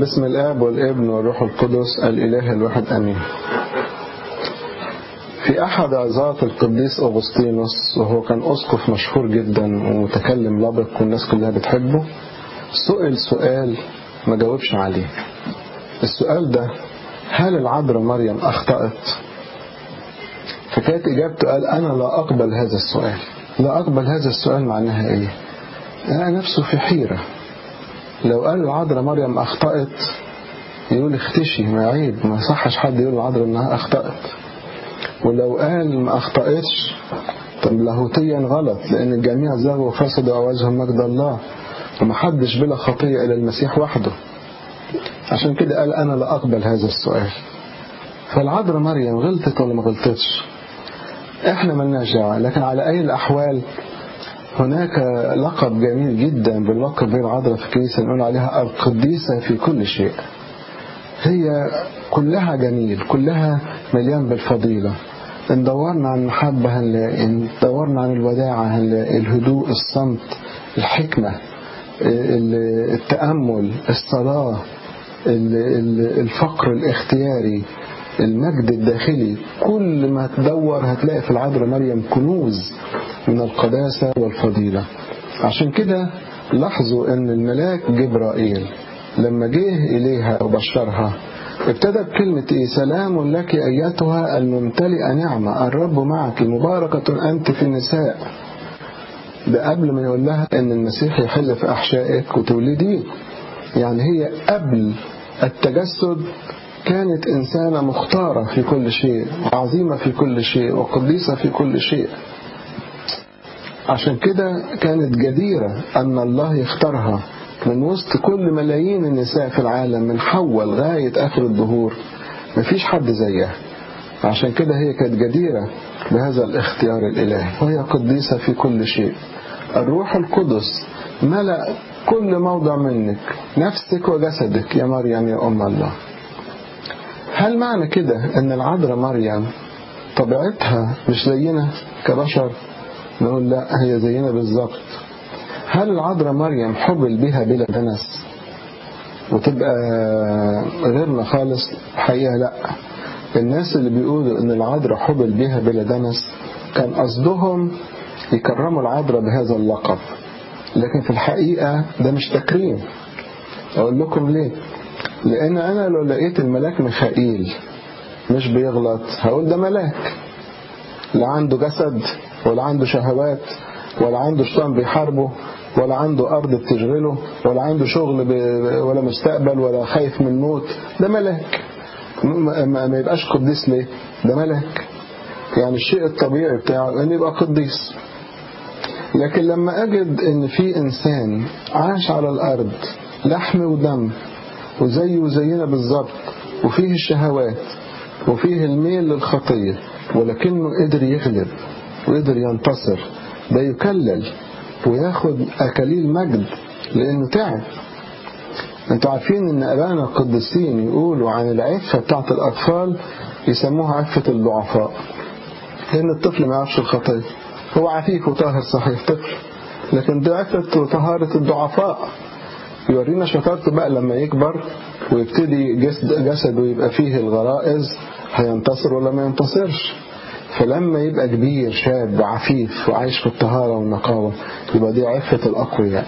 باسم الآب والابن والروح القدس الإله الواحد أمين في أحد عظات القديس أغسطينوس وهو كان أسقف مشهور جدا ومتكلم لبق والناس كلها بتحبه سئل سؤال ما جاوبش عليه السؤال ده هل العذراء مريم أخطأت فكانت إجابته قال أنا لا أقبل هذا السؤال لا أقبل هذا السؤال معناها إيه أنا نفسه في حيرة لو قال العذراء مريم أخطأت يقول اختشي ما عيب ما صحش حد يقول العذراء إنها أخطأت ولو قال ما أخطأتش طب لاهوتيا غلط لأن الجميع زاغوا وفسدوا أواجههم مجد الله ومحدش بلا خطية إلى المسيح وحده عشان كده قال أنا لا أقبل هذا السؤال فالعذراء مريم غلطت ولا ما غلطتش احنا ملناش دعوه لكن على أي الأحوال هناك لقب جميل جدا باللقب بين العذراء في الكنيسة نقول عليها القديسة في كل شيء هي كلها جميل كلها مليان بالفضيلة إن دورنا عن المحبة هنلاقي إن دورنا عن الوداعة هنلاقي الهدوء الصمت الحكمة التأمل الصلاة الفقر الاختياري المجد الداخلي كل ما تدور هتلاقي في العذراء مريم كنوز من القداسة والفضيلة عشان كده لاحظوا ان الملاك جبرائيل لما جه إليها وبشرها ابتدى بكلمة إيه سلام لك أيتها الممتلئة نعمة الرب معك مباركة أنت في النساء ده قبل ما يقول لها أن المسيح يحل في أحشائك وتولديه يعني هي قبل التجسد كانت إنسانة مختارة في كل شيء عظيمة في كل شيء وقديسة في كل شيء عشان كده كانت جديرة أن الله يختارها من وسط كل ملايين النساء في العالم من حواء لغاية آخر الدهور مفيش حد زيها عشان كده هي كانت جديرة بهذا الاختيار الإلهي وهي قديسة في كل شيء الروح القدس ملأ كل موضع منك نفسك وجسدك يا مريم يا أم الله هل معنى كده أن العذراء مريم طبيعتها مش زينا كبشر نقول لا هي زينا بالظبط هل العذراء مريم حبل بها بلا دنس وتبقى غيرنا خالص الحقيقة لا الناس اللي بيقولوا ان العذراء حبل بها بلا دنس كان قصدهم يكرموا العذراء بهذا اللقب لكن في الحقيقة ده مش تكريم اقول لكم ليه لان انا لو لقيت الملاك ميخائيل مش بيغلط هقول ده ملاك لا عنده جسد ولا عنده شهوات ولا عنده شيطان بيحاربه ولا عنده أرض بتشغله ولا عنده شغل ب... ولا مستقبل ولا خايف من الموت ده ملاك ما يبقاش قديس ليه ده ملاك يعني الشيء الطبيعي بتاعه أن يبقى قديس لكن لما أجد أن في إنسان عاش على الأرض لحم ودم وزيه وزينا بالظبط وفيه الشهوات وفيه الميل للخطية ولكنه قدر يغلب وقدر ينتصر ده يكلل وياخد أكاليل مجد لأنه تعب انتوا عارفين ان ابائنا القديسين يقولوا عن العفة بتاعت الأطفال يسموها عفة الضعفاء لأن الطفل ما يعرفش الخطية هو عفيف وطاهر صحيح طفل لكن ده عفة وطهارة الضعفاء يورينا شطارته بقى لما يكبر ويبتدي جسد جسده يبقى فيه الغرائز هينتصر ولا ما ينتصرش فلما يبقى كبير شاب عفيف وعايش في الطهارة والنقاوة يبقى دي عفة الأقوياء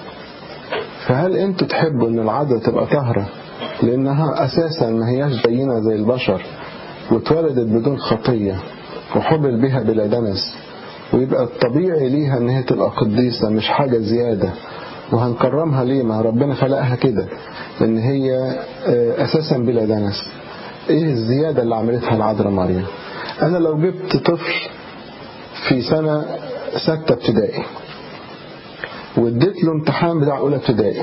فهل انتوا تحبوا ان العادة تبقى طاهرة لانها اساسا ما هياش زينا زي البشر واتولدت بدون خطية وحبل بها بلا دنس ويبقى الطبيعي ليها ان هي تبقى قديسة مش حاجة زيادة وهنكرمها ليه ما ربنا خلقها كده ان هي اساسا بلا دنس ايه الزيادة اللي عملتها العذراء مريم انا لو جبت طفل في سنة ستة ابتدائي واديت له امتحان بتاع اولى ابتدائي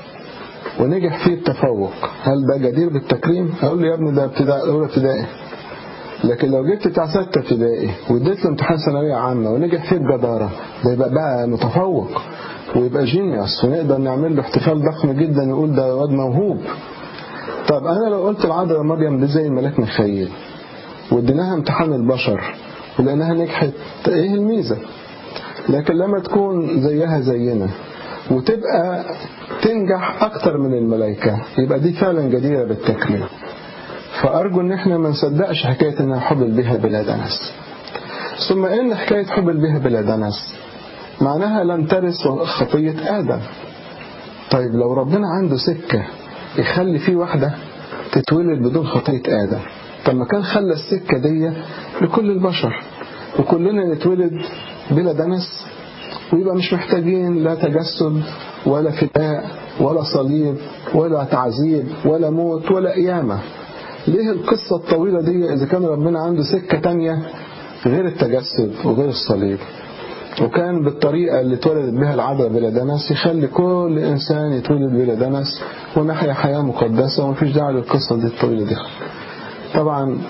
ونجح فيه التفوق هل ده جدير بالتكريم هقول له يا ابني ده ابتدائي اولى ابتدائي لكن لو جبت بتاع ستة ابتدائي واديت له امتحان ثانوية عامة ونجح فيه بجدارة ده يبقى بقى متفوق ويبقى جينيوس ونقدر نعمل له احتفال ضخم جدا نقول ده واد موهوب طب انا لو قلت العذراء مريم دي زي الملاك ميخائيل واديناها امتحان البشر ولقيناها نجحت ايه الميزة لكن لما تكون زيها زينا وتبقى تنجح أكتر من الملائكة يبقى دي فعلا جديرة بالتكميل فأرجو إن احنا ما نصدقش حكاية إنها حبل بها بلا دنس ثم إن حكاية حبل بها بلا دنس معناها لم ترث خطية آدم طيب لو ربنا عنده سكة يخلي فيه واحدة تتولد بدون خطية آدم طب ما كان خلى السكة دي لكل البشر وكلنا نتولد بلا دنس ويبقى مش محتاجين لا تجسد ولا فداء ولا صليب ولا تعذيب ولا موت ولا قيامة ليه القصة الطويلة دي إذا كان ربنا عنده سكة تانية غير التجسد وغير الصليب وكان بالطريقة اللي اتولدت بها العذراء بلا دنس يخلي كل إنسان يتولد بلا دنس ونحيا حياة مقدسة ومفيش داعي للقصة دي الطويلة دي طبعا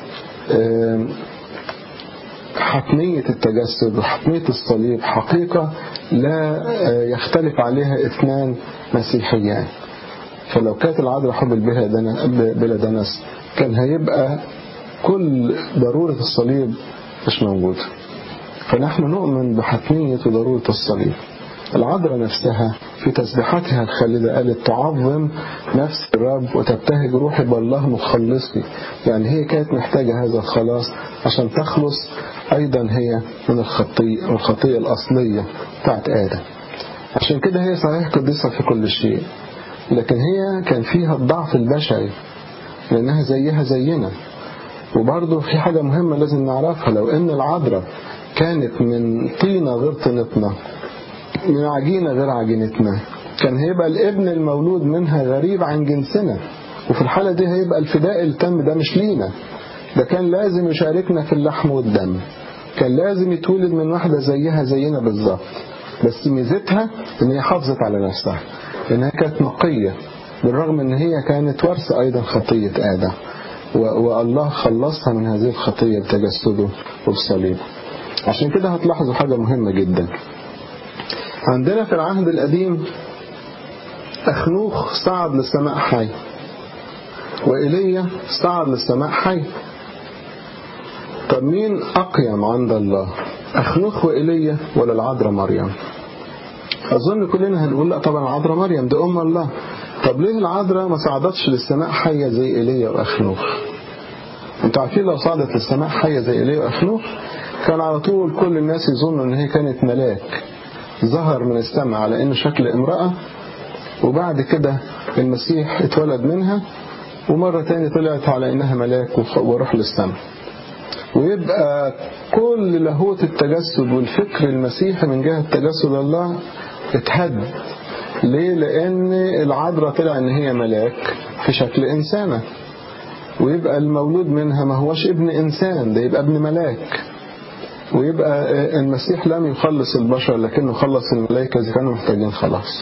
حتمية التجسد وحتمية الصليب حقيقة لا يختلف عليها اثنان مسيحيان فلو كانت العذراء حبل بها بلا دنس كان هيبقى كل ضرورة الصليب مش موجودة فنحن نؤمن بحتمية وضرورة الصليب العذراء نفسها في تسبيحاتها الخالدة قالت تعظم نفس الرب وتبتهج روحي بالله مخلصي يعني هي كانت محتاجة هذا الخلاص عشان تخلص أيضا هي من الخطية الخطية الأصلية بتاعت آدم عشان كده هي صحيح قديسة في كل شيء لكن هي كان فيها الضعف البشري لأنها زيها زينا وبرضه في حاجة مهمة لازم نعرفها لو أن العذراء كانت من طينة غير طينتنا من عجينة غير عجينتنا كان هيبقى الابن المولود منها غريب عن جنسنا وفي الحالة دي هيبقى الفداء التام ده مش لينا ده كان لازم يشاركنا في اللحم والدم كان لازم يتولد من واحدة زيها زينا بالظبط بس ميزتها ان هي حافظت على نفسها لانها كانت نقية بالرغم ان هي كانت ورثة ايضا خطية ادم والله خلصها من هذه الخطية بتجسده وبصليبه عشان كده هتلاحظوا حاجة مهمة جدا عندنا في العهد القديم أخنوخ صعد للسماء حي وإيليا صعد للسماء حي طب مين أقيم عند الله أخنوخ وإيليا ولا العذراء مريم أظن كلنا هنقول لا طبعا العذراء مريم دي أم الله طب ليه العذراء ما صعدتش للسماء حية زي إيليا وأخنوخ انتوا عارفين لو صعدت للسماء حية زي إيليا وأخنوخ كان على طول كل الناس يظنوا ان هي كانت ملاك ظهر من السماء على انه شكل امرأة وبعد كده المسيح اتولد منها ومرة تاني طلعت على انها ملاك وروح للسماء ويبقى كل لاهوت التجسد والفكر المسيحي من جهة تجسد الله اتهد ليه لان العذراء طلع ان هي ملاك في شكل انسانة ويبقى المولود منها ما هوش ابن انسان ده يبقى ابن ملاك ويبقى المسيح لم يخلص البشر لكنه خلص الملائكة إذا كانوا محتاجين خلاص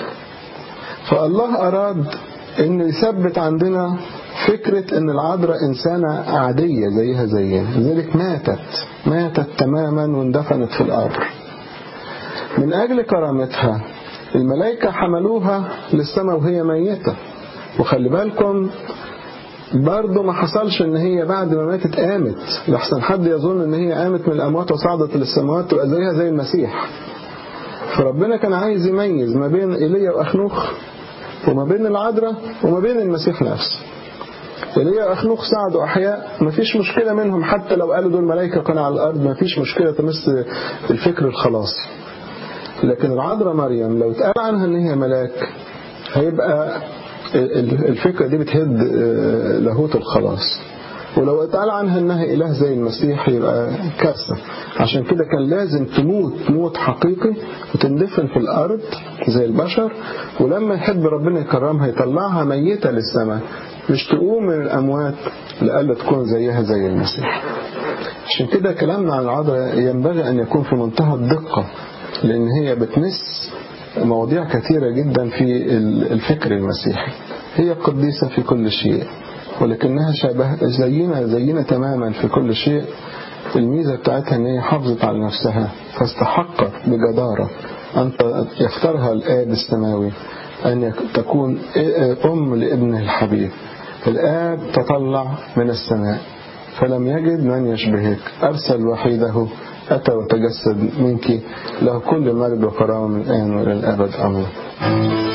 فالله أراد أنه يثبت عندنا فكرة أن العذراء إنسانة عادية زيها زينا لذلك ماتت ماتت تماما واندفنت في القبر من أجل كرامتها الملائكة حملوها للسماء وهي ميتة وخلي بالكم برضه ما حصلش ان هي بعد ما ماتت قامت لحسن حد يظن ان هي قامت من الاموات وصعدت للسماوات تبقى زيها زي المسيح فربنا كان عايز يميز ما بين ايليا واخنوخ وما بين العذراء وما بين المسيح نفسه ايليا واخنوخ صعدوا احياء ما فيش مشكله منهم حتى لو قالوا دول ملائكه كانوا على الارض ما فيش مشكله تمس الفكر الخلاصي لكن العذراء مريم لو اتقال عنها ان هي ملاك هيبقى الفكرة دي بتهد لاهوت الخلاص ولو اتقال عنها انها اله زي المسيح يبقى كارثة عشان كده كان لازم تموت موت حقيقي وتندفن في الارض زي البشر ولما يحب ربنا يكرمها يطلعها ميتة للسماء مش تقوم من الاموات لألا تكون زيها زي المسيح عشان كده كلامنا عن العذراء ينبغي ان يكون في منتهى الدقة لان هي بتمس مواضيع كثيرة جدا في الفكر المسيحي هي قديسة في كل شيء ولكنها شبه زينا زينا تماما في كل شيء الميزة بتاعتها ان هي حافظت على نفسها فاستحقت بجدارة أن يختارها الآب السماوي أن تكون أم لابنه الحبيب الآب تطلع من السماء فلم يجد من يشبهك أرسل وحيده أتى وتجسد منك له كل مجد وكرامة من الآن وإلى الأبد أمين السلام